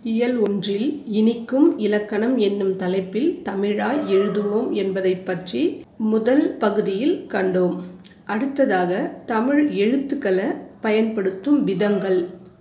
இயல் ஒன்றில் இனிக்கும் இலக்கணம் என்னும் தலைப்பில் தமிழாய் எழுதுவோம் என்பதைப் பற்றி முதல் பகுதியில் கண்டோம் அடுத்ததாக தமிழ் எழுத்துக்களை பயன்படுத்தும் விதங்கள்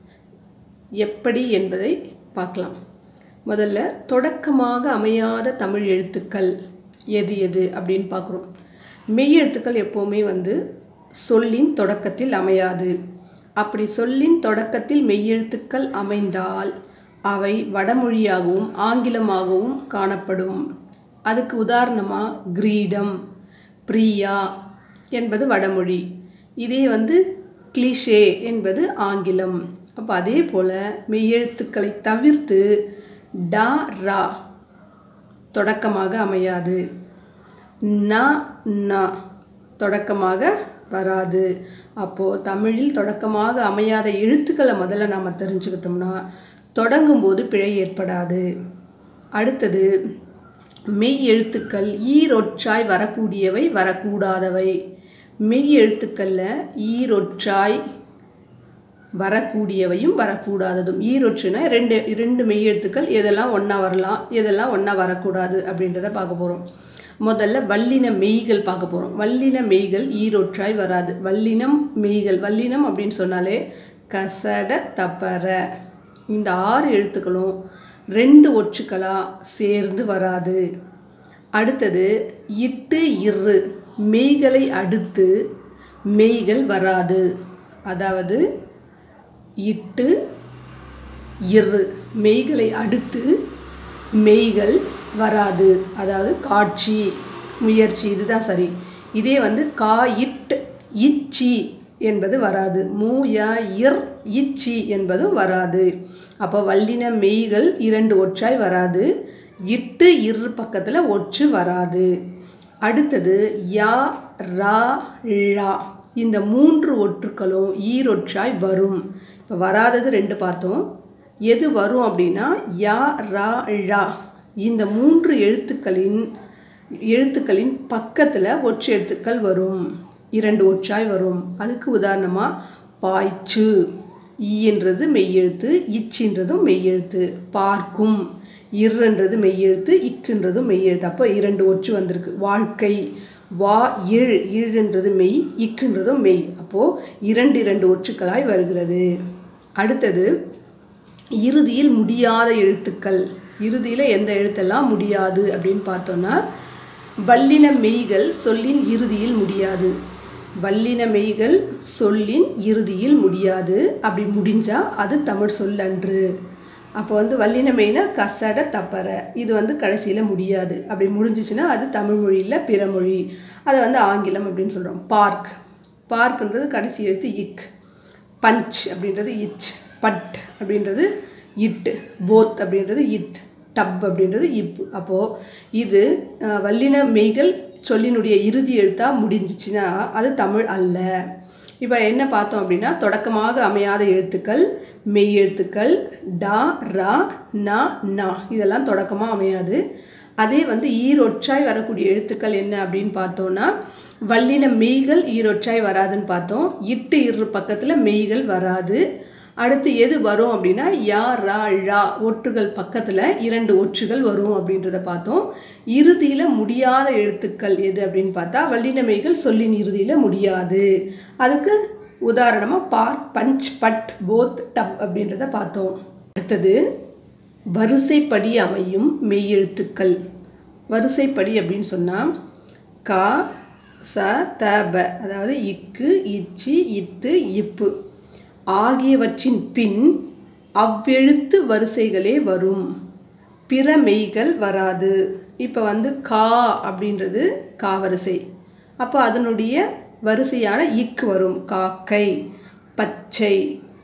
எப்படி என்பதை பார்க்கலாம் முதல்ல தொடக்கமாக அமையாத தமிழ் எழுத்துக்கள் எது எது அப்படின்னு பார்க்குறோம் மெய் எழுத்துக்கள் எப்போவுமே வந்து சொல்லின் தொடக்கத்தில் அமையாது அப்படி சொல்லின் தொடக்கத்தில் மெய்யெழுத்துக்கள் அமைந்தால் அவை வடமொழியாகவும் ஆங்கிலமாகவும் காணப்படும் அதுக்கு உதாரணமாக கிரீடம் பிரியா என்பது வடமொழி இதே வந்து கிளிஷே என்பது ஆங்கிலம் அப்போ அதே போல் மெய்யெழுத்துக்களை தவிர்த்து டா ரா தொடக்கமாக அமையாது ந ந தொடக்கமாக வராது அப்போது தமிழில் தொடக்கமாக அமையாத எழுத்துக்களை முதல்ல நாம் தெரிஞ்சுக்கிட்டோம்னா தொடங்கும்போது பிழை ஏற்படாது அடுத்தது மெய் எழுத்துக்கள் ஈரொற்றாய் வரக்கூடியவை வரக்கூடாதவை மெய் எழுத்துக்களில் ஈரொற்றாய் வரக்கூடியவையும் வரக்கூடாததும் ஈரொற்றுனா ரெண்டு ரெண்டு மெய் எழுத்துக்கள் எதெல்லாம் ஒன்றா வரலாம் எதெல்லாம் ஒன்றா வரக்கூடாது அப்படின்றத பார்க்க போகிறோம் முதல்ல வல்லின மெய்கள் பார்க்க போகிறோம் வல்லின மெய்கள் ஈரொற்றாய் வராது வல்லினம் மெய்கள் வல்லினம் அப்படின்னு சொன்னாலே கசட தப்பற இந்த ஆறு எழுத்துக்களும் ரெண்டு ஒற்றுக்களாக சேர்ந்து வராது அடுத்தது இட்டு இரு மெய்களை அடுத்து மெய்கள் வராது அதாவது இட்டு இரு மெய்களை அடுத்து மெய்கள் வராது அதாவது காட்சி முயற்சி இதுதான் சரி இதே வந்து கா இட் இச்சி என்பது வராது மூ ய இர் இச்சி என்பதும் வராது அப்போ வல்லின மெய்கள் இரண்டு ஒற்றாய் வராது இட்டு இரு பக்கத்தில் ஒற்று வராது அடுத்தது யா ரா ழா இந்த மூன்று ஒற்றுக்களும் ஈரொற்றாய் வரும் இப்போ வராதது ரெண்டு பார்த்தோம் எது வரும் அப்படின்னா யா ரா ழா இந்த மூன்று எழுத்துக்களின் எழுத்துக்களின் பக்கத்தில் ஒற்று எழுத்துக்கள் வரும் இரண்டு ஒற்றாய் வரும் அதுக்கு உதாரணமாக பாய்ச்சு ஈன்றது மெய்யெழுத்து இச்சின்றதும் மெய்யெழுத்து பார்க்கும் இருன்றது மெய்யெழுத்து இக்குன்றதும் மெய்யெழுத்து அப்போ இரண்டு ஒற்று வந்திருக்கு வாழ்க்கை வா இழ் இழுன்றது மெய் இக்குன்றதும் மெய் அப்போது இரண்டு இரண்டு ஒற்றுக்களாய் வருகிறது அடுத்தது இறுதியில் முடியாத எழுத்துக்கள் இறுதியில் எந்த எழுத்தெல்லாம் முடியாது அப்படின்னு பார்த்தோன்னா வல்லின மெய்கள் சொல்லின் இறுதியில் முடியாது வல்லின மெய்கள் சொல்லின் இறுதியில் முடியாது அப்படி முடிஞ்சால் அது தமிழ் சொல்லன்று அப்போ வந்து வல்லின மெய்னா கசட தப்பற இது வந்து கடைசியில் முடியாது அப்படி முடிஞ்சிச்சுன்னா அது தமிழ் மொழியில் பிற மொழி அதை வந்து ஆங்கிலம் அப்படின்னு சொல்கிறோம் பார்க் பார்க்குன்றது கடைசி எழுத்து இக் பஞ்ச் அப்படின்றது இச் பட் அப்படின்றது இட்டு போத் அப்படின்றது இத் டப் அப்படின்றது இப்பு அப்போது இது வல்லின மெய்கள் சொல்லினுடைய இறுதி எழுத்தாக முடிஞ்சிச்சுன்னா அது தமிழ் அல்ல இப்போ என்ன பார்த்தோம் அப்படின்னா தொடக்கமாக அமையாத எழுத்துக்கள் மெய் எழுத்துக்கள் டா ரா நா நா இதெல்லாம் தொடக்கமாக அமையாது அதே வந்து ஈரொற்றாய் வரக்கூடிய எழுத்துக்கள் என்ன அப்படின்னு பார்த்தோன்னா வல்லின மெய்கள் ஈரொற்றாய் வராதுன்னு பார்த்தோம் இட்டு இரு பக்கத்தில் மெய்கள் வராது அடுத்து எது வரும் அப்படின்னா யா ரா ழா ஒற்றுகள் பக்கத்தில் இரண்டு ஒற்றுகள் வரும் அப்படின்றத பார்த்தோம் இறுதியில் முடியாத எழுத்துக்கள் எது அப்படின்னு பார்த்தா வல்லினமைகள் சொல்லின் இறுதியில் முடியாது அதுக்கு உதாரணமாக bar punch but both tub அப்படின்றத பார்த்தோம் அடுத்தது வரிசைப்படி அமையும் மெய்யெழுத்துக்கள் வரிசைப்படி அப்படின்னு சொன்னால் கா ச த ப அதாவது இக்கு இச்சி இத்து இப்பு ஆகியவற்றின் பின் அவ்வெழுத்து வரிசைகளே வரும் பிற மெய்கள் வராது இப்போ வந்து கா அப்படின்றது கா வரிசை அப்போ அதனுடைய வரிசையான இக்கு வரும் காக்கை பச்சை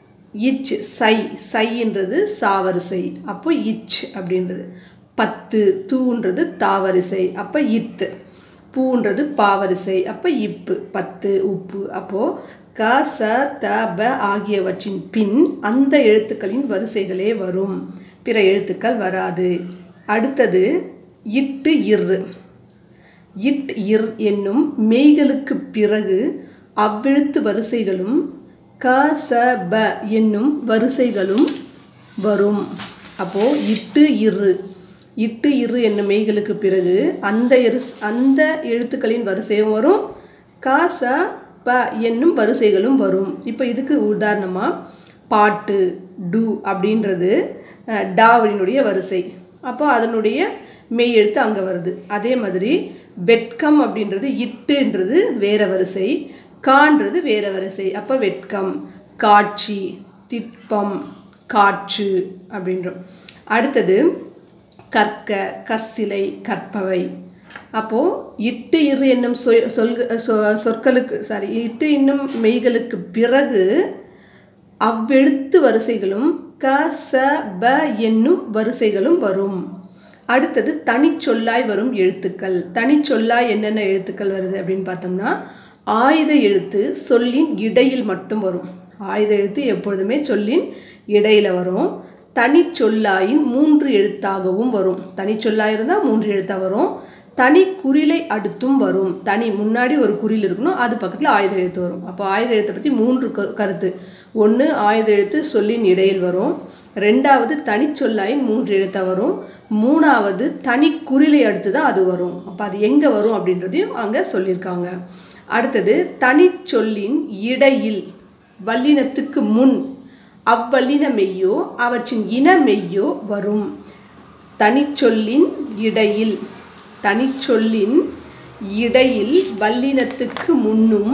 இச் சை சைன்றது சாவரிசை அப்போ இச் அப்படின்றது பத்து தூன்றது தாவரிசை அப்போ இத்து பூன்றது பாவரிசை அப்போ இப்பு பத்து உப்பு அப்போது க ச த ப ஆகியவற்றின் பின் அந்த எழுத்துக்களின் வரிசைகளே வரும் பிற எழுத்துக்கள் வராது அடுத்தது இட்டு இரு இட் இர் என்னும் மெய்களுக்கு பிறகு அவ்வெழுத்து வரிசைகளும் க ச ப என்னும் வரிசைகளும் வரும் அப்போது இட்டு இரு இட்டு இரு என்னும் மெய்களுக்கு பிறகு அந்த எரு அந்த எழுத்துக்களின் வரிசையும் வரும் காச ப என்னும் வரிசைகளும் வரும் இப்போ இதுக்கு உதாரணமாக பாட்டு டு அப்படின்றது அஹ், டாவினுடைய வரிசை அப்போ அதனுடைய மெய் எழுத்து அங்கே வருது அதே மாதிரி வெட்கம் அப்படின்றது இட்டுன்றது வேற வரிசை கான்றது வேற வரிசை அப்போ வெட்கம் காட்சி திட்பம் காற்று அப்படின்றோம் அடுத்தது கற்க கற்சிலை கற்பவை அப்போது இட்டு இரு என்னும் சொல் சொல்க சொ- சொற்களுக்கு சாரி இட்டு என்னும் மெய்களுக்கு பிறகு அவ்வெழுத்து வரிசைகளும் க ச ப என்னும் வரிசைகளும் வரும் அடுத்தது தனிச்சொல்லாய் வரும் எழுத்துக்கள் தனிச்சொல்லாய் என்னென்ன எழுத்துக்கள் வருது அப்படின்னு பார்த்தோம்னா ஆயுத எழுத்து சொல்லின் இடையில் மட்டும் வரும் ஆயுத எழுத்து எப்பொழுதுமே சொல்லின் இடையில வரும் தனிச்சொல்லாயின் மூன்று எழுத்தாகவும் வரும் தனிச்சொல்லாய் இருந்தால் மூன்று எழுத்தாக வரும் தனி குறிலை அடுத்தும் வரும் தனி முன்னாடி ஒரு குறில் இருக்கணும் அது பக்கத்தில் ஆயுத எழுத்து வரும் அப்போ ஆயுத எழுத்தை பற்றி மூன்று கரு- கருத்து ஒன்று ஆயுத எழுத்து சொல்லின் இடையில் வரும் ரெண்டாவது தனிச்சொல்லாயின் மூன்று எழுத்தாக வரும் மூணாவது தனி குறிலை அடுத்து தான் அது வரும் அப்போ அது எங்கே வரும் அப்படின்றதையும் அங்கே சொல்லியிருக்காங்க அடுத்தது தனிச்சொல்லின் இடையில் வல்லினத்துக்கு முன் அவ்வல்லின மெய்யோ அவற்றின் இன மெய்யோ வரும் தனிச்சொல்லின் இடையில் தனிச்சொல்லின் இடையில் வல்லினத்துக்கு முன்னும்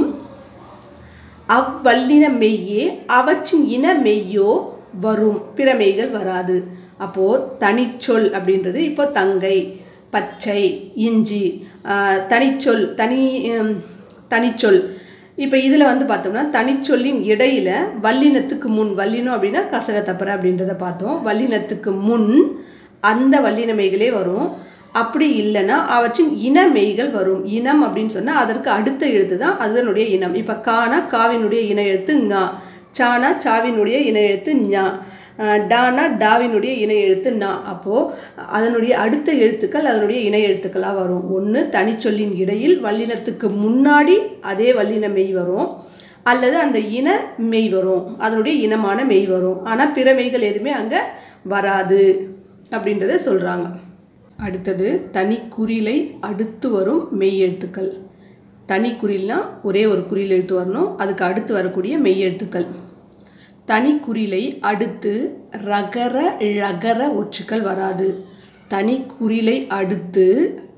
அவ்வல்லின மெய்யே அவற்றின் இன மெய்யோ வரும் பிற மெய்கள் வராது அப்போது தனிச்சொல் அப்படின்றது இப்போ தங்கை பச்சை இஞ்சி ஆஹ், தனிச்சொல் தனி ஹம், தனிச்சொல் இப்போ இதில் வந்து பார்த்தோம்னா தனிச்சொல்லின் இடையில வல்லினத்துக்கு முன் வல்லினம் அப்படின்னா கசக தப்பற அப்படின்றத பார்த்தோம் வல்லினத்துக்கு முன் அந்த வல்லினமைகளே வரும் அப்படி இல்லைன்னா அவற்றின் இன மெய்கள் வரும் இனம் அப்படின்னு சொன்னால் அதற்கு அடுத்த எழுத்து தான் அதனுடைய இனம் இப்போ கானா காவினுடைய இன எழுத்து ஞா சானா சாவினுடைய இன எழுத்து ஞா அஹ் டானா டாவினுடைய இணை எழுத்து நா அப்போது அதனுடைய அடுத்த எழுத்துக்கள் அதனுடைய இணை எழுத்துக்களாக வரும் ஒன்று தனிச்சொல்லின் இடையில் வல்லினத்துக்கு முன்னாடி அதே வல்லின மெய் வரும் அல்லது அந்த இன மெய் வரும் அதனுடைய இனமான மெய் வரும் ஆனால் பிற மெய்கள் எதுவுமே அங்கே வராது அப்படின்றத சொல்கிறாங்க அடுத்தது தனி குறிலை அடுத்து வரும் மெய் எழுத்துக்கள் தனி குறில்னா ஒரே ஒரு குறில் எழுத்து வரணும் அதுக்கு அடுத்து வரக்கூடிய மெய் எழுத்துக்கள் தனி குறிலை அடுத்து ரகர ழகர ஒற்றுக்கள் வராது தனி குறிலை அடுத்து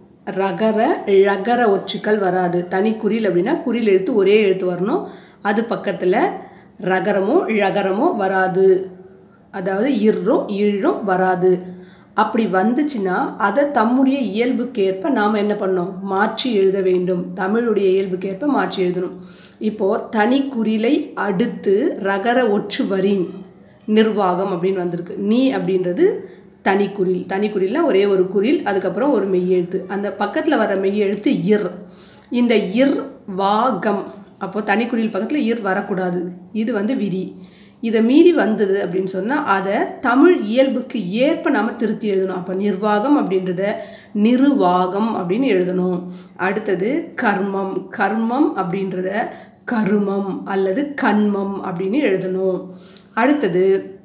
ரகர ழகர ஒற்றுக்கள் வராது தனி குறில் அப்படின்னா குறில் எழுத்து ஒரே எழுத்து வரணும் அது பக்கத்தில் ரகரமோ ழகரமோ வராது அதாவது இர்ரும் இழும் வராது அப்படி வந்துச்சுன்னா அதை தம்முடைய இயல்புக்கேற்ப நாம் என்ன பண்ணோம் மாற்றி எழுத வேண்டும் தமிழுடைய இயல்புக்கேற்ப மாற்றி எழுதணும் இப்போது தனி குறிலை அடுத்து ரகர ஒற்று வரின் நிர்வாகம் அப்படின்னு வந்திருக்கு நீ அப்படின்றது தனிக்குறில் தனிக்குறில்னா ஒரே ஒரு குறில் அதுக்கப்புறம் ஒரு மெய்யெழுத்து அந்த பக்கத்தில் வர மெய்யெழுத்து இர் இந்த இர் வாகம் அப்போ தனிக்குறில் பக்கத்தில் இர் வரக்கூடாது இது வந்து விதி இதை மீறி வந்தது அப்படின்னு சொன்னால் அதை தமிழ் இயல்புக்கு ஏற்ப நாம் திருத்தி எழுதணும் அப்போ நிர்வாகம் அப்படின்றத நிருவாகம் அப்படின்னு எழுதணும் அடுத்தது கர்மம் கர்மம் அப்படின்றத கருமம் அல்லது கண்மம் அப்படின்னு எழுதணும் அடுத்தது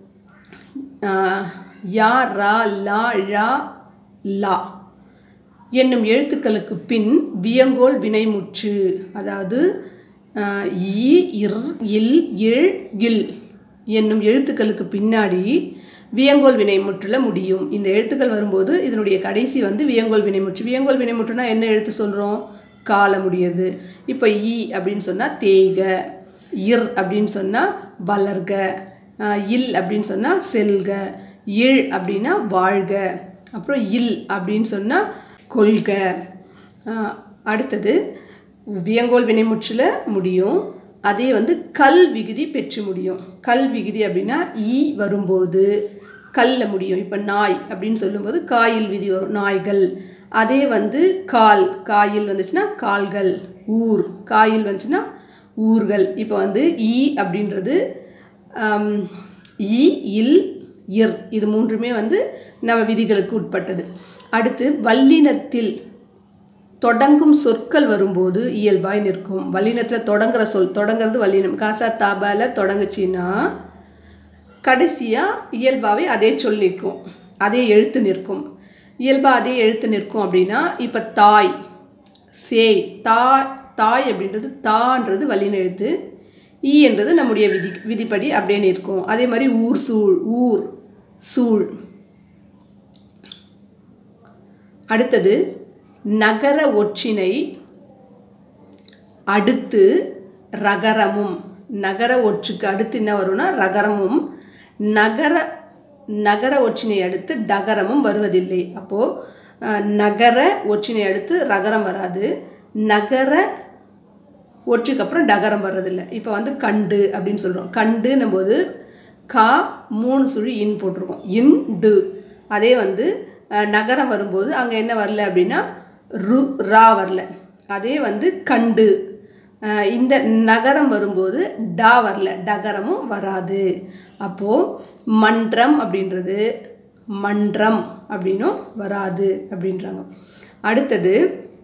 ஆஹ், யா ரா லா ழா லா என்னும் எழுத்துக்களுக்கு பின் வியங்கோல் வினைமுற்று அதாவது ஆஹ், ஈ இர் இல் இல் இல் என்னும் எழுத்துக்களுக்கு பின்னாடி வியங்கோல் வினைமுற்றுல முடியும் இந்த எழுத்துக்கள் வரும்போது இதனுடைய கடைசி வந்து வியங்கோல் வினைமுற்று வியங்கோல் வினைமுற்றுனா என்ன எழுத்து சொல்கிறோம் கால முடியுது இப்போ ஈ அப்படின்னு சொன்னால் தேய்க இர் அப்படின்னு சொன்னால் வளர்க ஆஹ், இல் அப்படின்னு சொன்னால் செல்க இழ் அப்படின்னா வாழ்க அப்புறம் இல் அப்படின்னு சொன்னால் கொள்க ஆஹ், அடுத்தது வியங்கோல் வினைமுற்றில் முடியும் அதே வந்து கல் விகுதி பெற்று முடியும் கல் விகுதி அப்படின்னா ஈ வரும்போது கல்ல முடியும் இப்போ நாய் அப்படின்னு சொல்லும்போது காயில் விதி வரும் நாய்கள் அதே வந்து கால் காயில் வந்துச்சுன்னா கால்கள் ஊர் காயில் வந்துச்சுன்னா ஊர்கள் இப்போ வந்து ஈ அப்படின்றது ஆம், ஈ இல் இர் இது மூன்றுமே வந்து நம்ம விதிகளுக்கு உட்பட்டது அடுத்து வல்லினத்தில் தொடங்கும் சொற்கள் வரும்போது இயல்பாய் நிற்கும் வல்லினத்தில் தொடங்குற சொல் தொடங்குறது வல்லினம் காசா தாபால தொடங்குச்சின்னா கடைசியாக இயல்பாகவே அதே சொல் நிற்கும் அதே எழுத்து நிற்கும் இயல்பாக அதே எழுத்து நிற்கும் அப்படின்னா இப்போ தாய் சேய் தா தாய் அப்படின்றது தான்றது வல்லின எழுத்து ஈ என்றது நம்முடைய விதி விதிப்படி அப்படியே நிற்கும் அதே மாதிரி ஊர் சூழ் ஊர் சூழ் அடுத்தது நகர ஒற்றினை அடுத்து ரகரமும் நகர ஒற்றுக்கு அடுத்து என்ன வரும்னா ரகரமும் நகர நகர ஒற்றினை அடுத்து டகரமும் வருவதில்லை அப்போது நகர ஒற்றினை அடுத்து ரகரம் வராது நகர ஒற்றுக்கு அப்புறம் டகரம் வர்றதில்லை இப்போ வந்து கண்டு அப்படின்னு சொல்கிறோம் கண்டுன்னும் போது கா மூணு சுழி இன் போட்டிருக்கோம் இன் டு அதே வந்து அஹ், நகரம் வரும்போது அங்கே என்ன வரல அப்படின்னா ரு ரா வரல அதே வந்து கண்டு அஹ், இந்த நகரம் வரும்போது டா வரல டகரமும் வராது அப்போது மன்றம் அப்படின்றது மன்றம் அப்படின்னும் வராது அப்படின்றாங்க அடுத்தது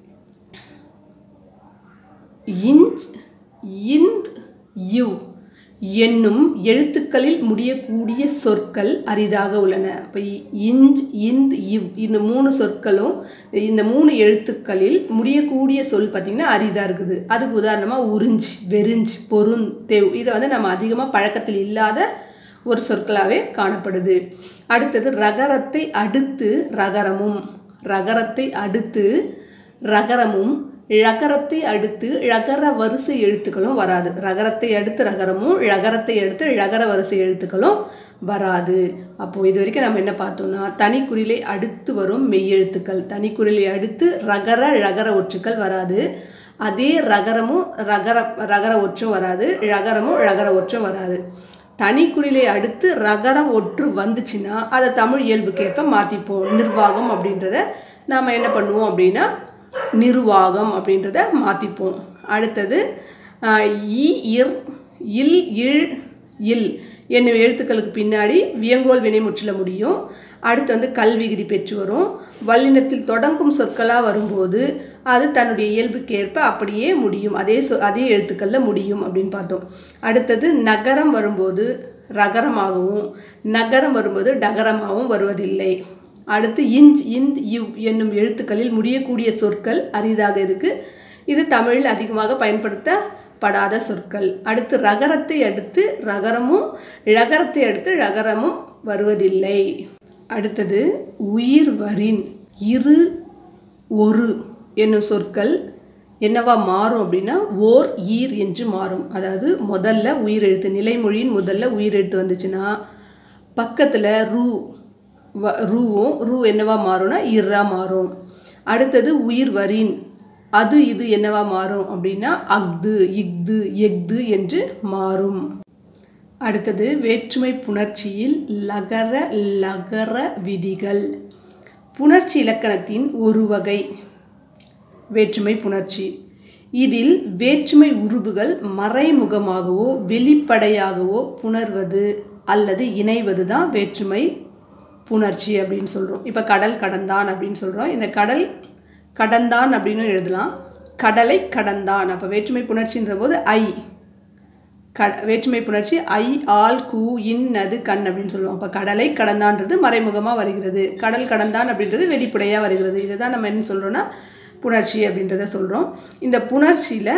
இஞ்ச் இந்த் யு என்னும் எழுத்துக்களில் முடியக்கூடிய சொற்கள் அரிதாக உள்ளன அப்போ இஞ்ச் இந்த் இவ் இந்த மூணு சொற்களும் இந்த மூணு எழுத்துக்களில் முடியக்கூடிய சொல் பார்த்திங்கன்னா அரிதாக இருக்குது அதுக்கு உதாரணமாக உறிஞ்ச் வெறிஞ்ச் பொருந் தெவ் இதை வந்து நம்ம அதிகமாக பழக்கத்தில் இல்லாத ஒரு சொற்களாகவே காணப்படுது அடுத்தது ரகரத்தை அடுத்து ரகரமும் ரகரத்தை அடுத்து ரகரமும் ழகரத்தை அடுத்து ழகர வரிசை எழுத்துக்களும் வராது ரகரத்தை அடுத்து ரகரமும் ழகரத்தை அடுத்து ழகர வரிசை எழுத்துக்களும் வராது அப்போது இது வரைக்கும் நம்ம என்ன பார்த்தோம்னா தனிக்குறிலை அடுத்து வரும் மெய்யெழுத்துக்கள் தனிக்குறிலை அடுத்து ரகர ழகர ஒற்றுக்கள் வராது அதே ரகரமும் ரகர ரகர ஒற்றும் வராது ழகரமும் ழகர ஒற்றும் வராது தனிக்குறிலை அடுத்து ரகரம் ஒற்று வந்துச்சுன்னா அதை தமிழ் இயல்புக்கேற்ப மாற்றிப்போம் நிர்வாகம் அப்படின்றத நாம் என்ன பண்ணுவோம் அப்படின்னா நிர்வாகம் அப்படின்றத மாற்றிப்போம் அடுத்தது ஆஹ், இ இர் இல் இல் இல் என்னும் எழுத்துக்களுக்கு பின்னாடி வியங்கோல் வினைமுற்றில முடியும் அடுத்து வந்து கல்விகுதி பெற்று வரும் வல்லினத்தில் தொடங்கும் சொற்களாக வரும்போது அது தன்னுடைய இயல்புக்கேற்ப அப்படியே முடியும் அதே சொ அதே எழுத்துக்களில் முடியும் அப்படின்னு பார்த்தோம் அடுத்தது நகரம் வரும்போது ரகரமாகவும் நகரம் வரும்போது டகரமாகவும் வருவதில்லை அடுத்து இஞ்ச் இந்த் இவ் என்னும் எழுத்துக்களில் முடியக்கூடிய சொற்கள் அரிதாக இருக்கு இது தமிழில் அதிகமாக பயன்படுத்தப்படாத சொற்கள் அடுத்து ரகரத்தை அடுத்து ரகரமும் ழகரத்தை அடுத்து ழகரமும் வருவதில்லை அடுத்தது உயிர் வரின் இரு ஒரு என்னும் சொற்கள் என்னவா மாறும் அப்படின்னா ஓர் ஈர் என்று மாறும் அதாவது முதல்ல உயிரெழுத்து நிலைமொழியின் முதல்ல உயிரெழுத்து வந்துச்சுன்னா பக்கத்தில் ரூ வ ரூவும் ரூ என்னவா மாறும்னா இர்ரா மாறும் அடுத்தது உயிர் வரின் அது இது என்னவா மாறும் அப்படின்னா அஃது இஃது எஃது என்று மாறும் அடுத்தது வேற்றுமை புணர்ச்சியில் லகர லகர விதிகள் புணர்ச்சி இலக்கணத்தின் ஒரு வகை வேற்றுமை புணர்ச்சி இதில் வேற்றுமை உருபுகள் மறைமுகமாகவோ வெளிப்படையாகவோ புணர்வது அல்லது இணைவது தான் வேற்றுமை புணர்ச்சி அப்படின்னு சொல்கிறோம் இப்போ கடல் கடந்தான் அப்படின்னு சொல்கிறோம் இந்த கடல் கடந்தான் அப்படின்னு எழுதலாம் கடலை கடந்தான் அப்போ வேற்றுமை புணர்ச்சின்ற போது ஐ க வேற்றுமை புணர்ச்சி ஐ ஆல் கூ இன் அது கண் அப்படின்னு சொல்லுவோம் அப்போ கடலை கடந்தான்றது மறைமுகமாக வருகிறது கடல் கடந்தான் அப்படின்றது வெளிப்படையாக வருகிறது இதை தான் நம்ம என்ன சொல்கிறோன்னா புணர்ச்சி அப்படின்றத சொல்கிறோம் இந்த புணர்ச்சியில்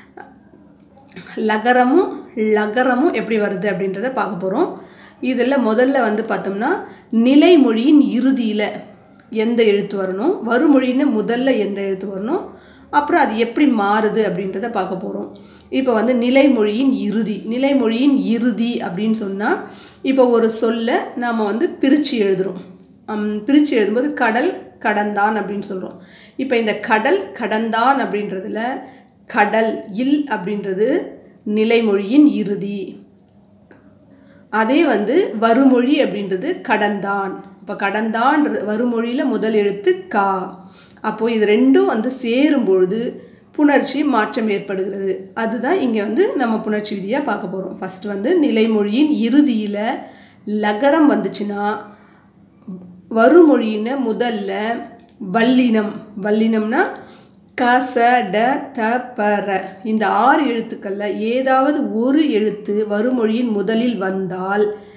லகரமும் லகரமும் எப்படி வருது அப்படின்றத பார்க்க போகிறோம் இதில் முதல்ல வந்து பார்த்தோம்னா நிலைமொழியின் இறுதியில் எந்த எழுத்து வரணும் வருமொழின்னு முதல்ல எந்த எழுத்து வரணும் அப்புறம் அது எப்படி மாறுது அப்படின்றத பார்க்க போகிறோம் இப்போ வந்து நிலைமொழியின் இறுதி நிலைமொழியின் இறுதி அப்படின்னு சொன்னால் இப்போ ஒரு சொல்லை நாம் வந்து பிரித்து எழுதுகிறோம் பிரித்து எழுதும்போது கடல் கடந்தான் அப்படின்னு சொல்கிறோம் இப்போ இந்த கடல் கடந்தான் அப்படின்றதுல கடல் இல் அப்படின்றது நிலைமொழியின் இறுதி அதே வந்து வருமொழி அப்படின்றது கடந்தான் இப்போ கடந்தான்ற வருமொழியில் முதல் எழுத்து கா அப்போது இது ரெண்டும் வந்து சேரும் பொழுது புணர்ச்சி மாற்றம் ஏற்படுகிறது அதுதான் இங்கே வந்து நம்ம புணர்ச்சி விதியாக பார்க்க போகிறோம் ஃபஸ்ட்டு வந்து நிலைமொழியின் இறுதியில் லகரம் வந்துச்சுன்னா வருமொழின்னு முதல்ல வல்லினம் வல்லினம்னா க ச ட த ப ர இந்த ஆறு எழுத்துக்களில் ஏதாவது ஒரு எழுத்து வருமொழியின் முதலில் வந்தால்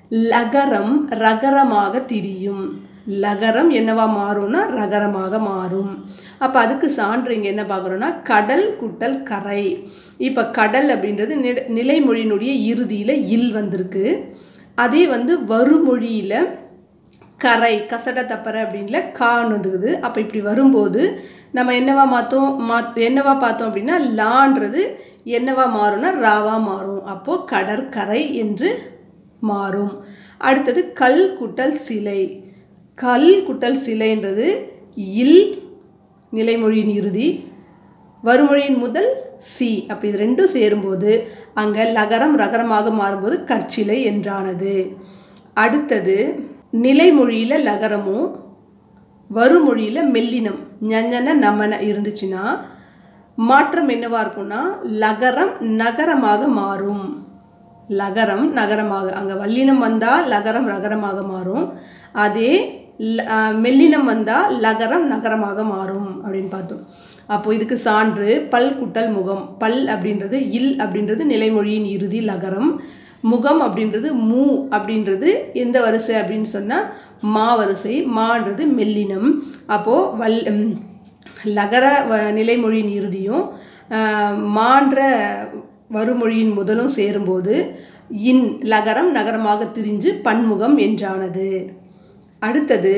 லகரம் ரகரமாக திரியும் லகரம் என்னவா மாறும்னா ரகரமாக மாறும் அப்போ அதுக்கு சான்று இங்கே என்ன பார்க்குறோன்னா கடல் குட்டல் கரை இப்போ கடல் அப்படின்றது நிட நிலைமொழியினுடைய இறுதியில் இல் வந்திருக்கு அதே வந்து வருமொழியில் கரை கசட தப்பறை அப்படின்ல கான் வந்துக்குது அப்போ இப்படி வரும்போது நம்ம என்னவா மாற்றோம் மா என்னவா பார்த்தோம் அப்படின்னா லான்றது என்னவா மாறும்னா ராவா மாறும் அப்போது கடற்கரை என்று மாறும் அடுத்தது கல் குட்டல் சிலை கல் குட்டல் சிலைன்றது இல் நிலைமொழியின் இறுதி வருமொழியின் முதல் சி அப்போ இது ரெண்டும் சேரும்போது அங்கே லகரம் ரகரமாக மாறும்போது கற்சிலை என்றானது அடுத்தது நிலைமொழியில் லகரமும் வருமொழியில் மெல்லினம் ஞஞ்சன நமன இருந்துச்சுன்னா மாற்றம் என்னவா இருக்கும்னா லகரம் நகரமாக மாறும் லகரம் நகரமாக அங்கே வல்லினம் வந்தால் லகரம் ரகரமாக மாறும் அதே மெல்லினம் வந்தால் லகரம் நகரமாக மாறும் அப்படின்னு பார்த்தோம் அப்போ இதுக்கு சான்று பல் குட்டல் முகம் பல் அப்படின்றது இல் அப்படின்றது நிலைமொழியின் இறுதி லகரம் முகம் அப்படின்றது மூ அப்படின்றது எந்த வரிசை அப்படின்னு சொன்னால் மா வரிசை மான்றது மெல்லினம் அப்போது வல் லகர வ நிலைமொழியின் இறுதியும் மான்ற வருமொழியின் முதலும் சேரும்போது இன் லகரம் நகரமாக திரிஞ்சு பன்முகம் என்றானது அடுத்தது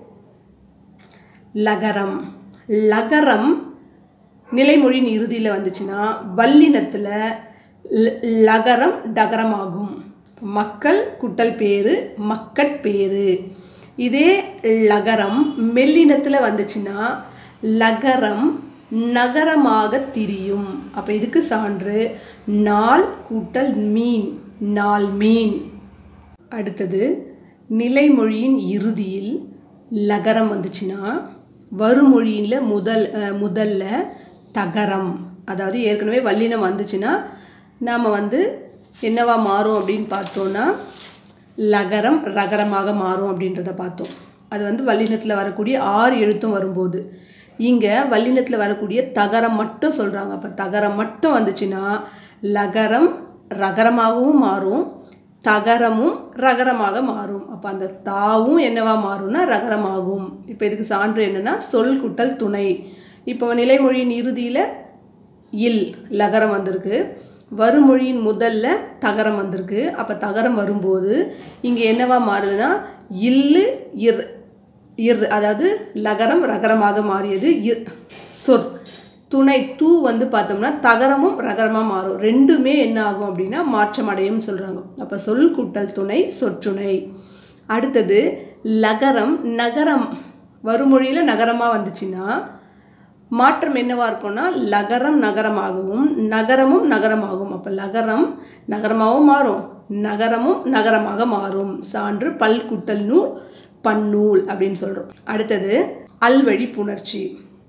லகரம் லகரம் நிலைமொழியின் இறுதியில் வந்துச்சுன்னா வல்லினத்தில் லகரம் டகரமாகும் மக்கள் குட்டல் பேரு மக்கட்பேரு இதே லகரம் மெல்லினத்தில் வந்துச்சுன்னா லகரம் நகரமாக திரியும் அப்போ இதுக்கு சான்று நாள் கூட்டல் மீன் நாள் மீன் அடுத்தது நிலைமொழியின் இறுதியில் லகரம் வந்துச்சுன்னா வருமொழியில் முதல் முதல்ல தகரம் அதாவது ஏற்கனவே வல்லினம் வந்துச்சுன்னா நாம் வந்து என்னவா மாறும் அப்படின்னு பார்த்தோன்னா லகரம் ரகரமாக மாறும் அப்படின்றத பார்த்தோம் அது வந்து வல்லினத்தில் வரக்கூடிய ஆறு எழுத்தும் வரும்போது இங்கே வல்லினத்தில் வரக்கூடிய தகரம் மட்டும் சொல்கிறாங்க அப்போ தகரம் மட்டும் வந்துச்சுன்னா லகரம் ரகரமாகவும் மாறும் தகரமும் ரகரமாக மாறும் அப்போ அந்த தாவும் என்னவா மாறும்னா ரகரமாகும் இப்போ இதுக்கு சான்று என்னென்னா சொல் குட்டல் துணை இப்போ நிலைமொழியின் இறுதியில் இல் லகரம் வந்திருக்கு வருமொழியின் முதல்ல தகரம் வந்திருக்கு அப்போ தகரம் வரும்போது இங்கே என்னவா மாறுதுன்னா இல்லு இர் இர் அதாவது லகரம் ரகரமாக மாறியது இர் சொற் துணை தூ வந்து பார்த்தோம்னா தகரமும் ரகரமாக மாறும் ரெண்டுமே என்ன ஆகும் அப்படின்னா மாற்றம் அடையும்னு சொல்கிறாங்க அப்போ சொல் கூட்டல் துணை சொற்றுணை அடுத்தது லகரம் நகரம் வருமொழியில் நகரமாக வந்துச்சுன்னா மாற்றம் என்னவா இருக்கும்னா லகரம் நகரமாகவும் நகரமும் நகரமாகும் அப்போ லகரம் நகரமாகவும் மாறும் நகரமும் நகரமாக மாறும் சான்று பல் குட்டல் நூல் பன்னூல் அப்படின்னு சொல்கிறோம் அடுத்தது அல்வழி புணர்ச்சி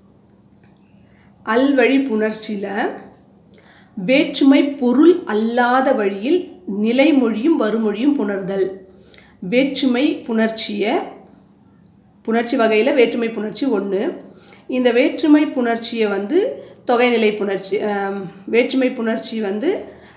அல்வழி புணர்ச்சியில் வேற்றுமை பொருள் அல்லாத வழியில் நிலைமொழியும் வருமொழியும் புணர்தல் வேற்றுமை புணர்ச்சியை புணர்ச்சி வகையில் வேற்றுமை புணர்ச்சி ஒன்று இந்த வேற்றுமை புணர்ச்சியை வந்து தொகைநிலை புணர்ச்சி வேற்றுமை புணர்ச்சி வந்து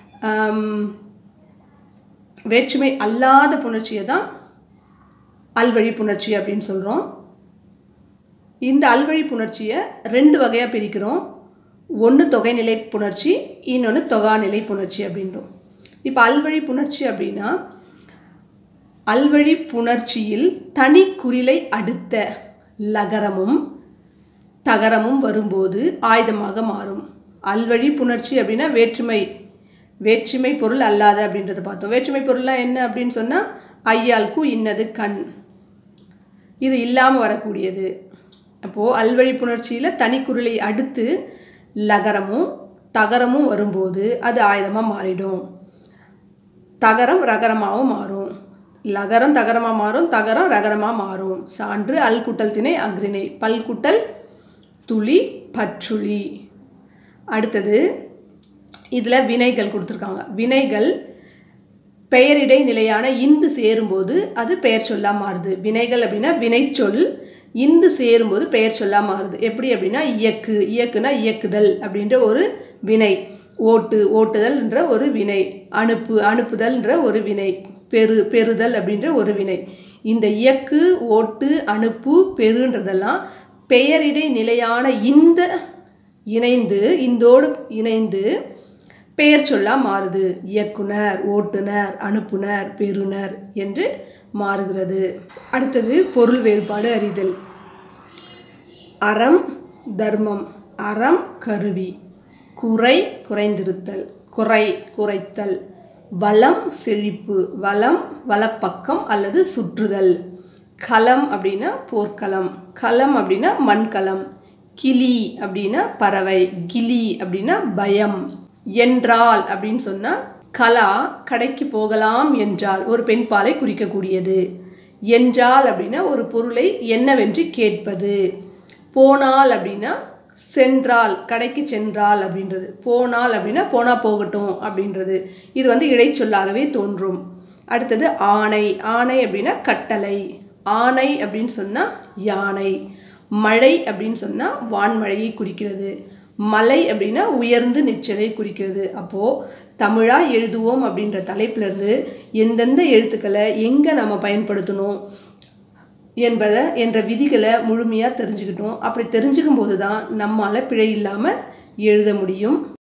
வேற்றுமை அல்லாத புணர்ச்சியை தான் அல்வழி புணர்ச்சி அப்படின்னு சொல்கிறோம் இந்த அல்வழி புணர்ச்சியை ரெண்டு வகையாக பிரிக்கிறோம் ஒன்று தொகைநிலை புணர்ச்சி இன்னொன்று தொகாநிலை புணர்ச்சி அப்படின்றோம் இப்போ அல்வழி புணர்ச்சி அப்படின்னா அல்வழி புணர்ச்சியில் தனி குறிலை அடுத்த லகரமும் தகரமும் வரும்போது ஆயுதமாக மாறும் அல்வழி புணர்ச்சி அப்படின்னா வேற்றுமை வேற்றுமை பொருள் அல்லாத அப்படின்றத பார்த்தோம் வேற்றுமை பொருள்லாம் என்ன அப்படின்னு சொன்னால் ஐயாளுக்கு இன்னது கண் இது இல்லாமல் வரக்கூடியது அப்போது அல்வழி புணர்ச்சியில் தனிக்குறளை அடுத்து லகரமும் தகரமும் வரும்போது அது ஆயுதமாக மாறிடும் தகரம் ரகரமாகவும் மாறும் லகரம் தகரமாக மாறும் தகரம் ரகரமாக மாறும் சான்று அல் குட்டல் திணை அக்ரிணை பல் குட்டல் துளி பற்றுளி அடுத்தது இதில் வினைகள் கொடுத்துருக்காங்க வினைகள் பெயரிடை நிலையான இந்து சேரும்போது அது பெயர் சொல்லா மாறுது வினைகள் அப்படின்னா வினைச்சொல் இந்து சேரும்போது பெயர் சொல்லா மாறுது எப்படி அப்படின்னா இயக்கு இயக்குனா இயக்குதல் அப்படின்ற ஒரு வினை ஓட்டு ஓட்டுதல்ன்ற ஒரு வினை அனுப்பு அனுப்புதல்ன்ற ஒரு வினை பெரு பெறுதல் அப்படின்ற ஒரு வினை இந்த இயக்கு ஓட்டு அனுப்பு பெருன்றதெல்லாம் பெயரிடை நிலையான இந்த இணைந்து இந்தோடு இணைந்து பெயர் சொல்லா மாறுது இயக்குனர் ஓட்டுனர் அனுப்புனர் பெறுனர் என்று மாறுகிறது அடுத்தது பொருள் வேறுபாடு அறிதல் அறம் தர்மம் அறம் கருவி குறை குறைந்திருத்தல் குறை குறைத்தல் வளம் செழிப்பு வளம் வலப்பக்கம் அல்லது சுற்றுதல் களம் அப்படின்னா போர்க்களம் களம் அப்படின்னா மண்கலம் கிளி அப்படின்னா பறவை கிளி அப்படின்னா பயம் என்றால் அப்படின்னு சொன்னால் கலா கடைக்கு போகலாம் என்றால் ஒரு பெண் பாலை குறிக்கக்கூடியது என்றால் அப்படின்னா ஒரு பொருளை என்னவென்று கேட்பது போனால் அப்படின்னா சென்றால் கடைக்கு சென்றால் அப்படின்றது போனால் அப்படின்னா போனால் போகட்டும் அப்படின்றது இது வந்து இடைச்சொல்லாகவே தோன்றும் அடுத்தது ஆணை ஆணை அப்படின்னா கட்டளை ஆணை அப்படின்னு சொன்னால் யானை மழை அப்படின்னு சொன்னால் வான்மழையை குறிக்கிறது மலை அப்படின்னா உயர்ந்து நிச்சலை குறிக்கிறது அப்போது தமிழாக எழுதுவோம் அப்படின்ற தலைப்பிலேருந்து எந்தெந்த எழுத்துக்களை எங்கே நம்ம பயன்படுத்தணும் என்பதை என்ற விதிகளை முழுமையாக தெரிஞ்சுக்கிட்டோம் அப்படி தெரிஞ்சுக்கும் போது தான் நம்மால் பிழை இல்லாமல் எழுத முடியும்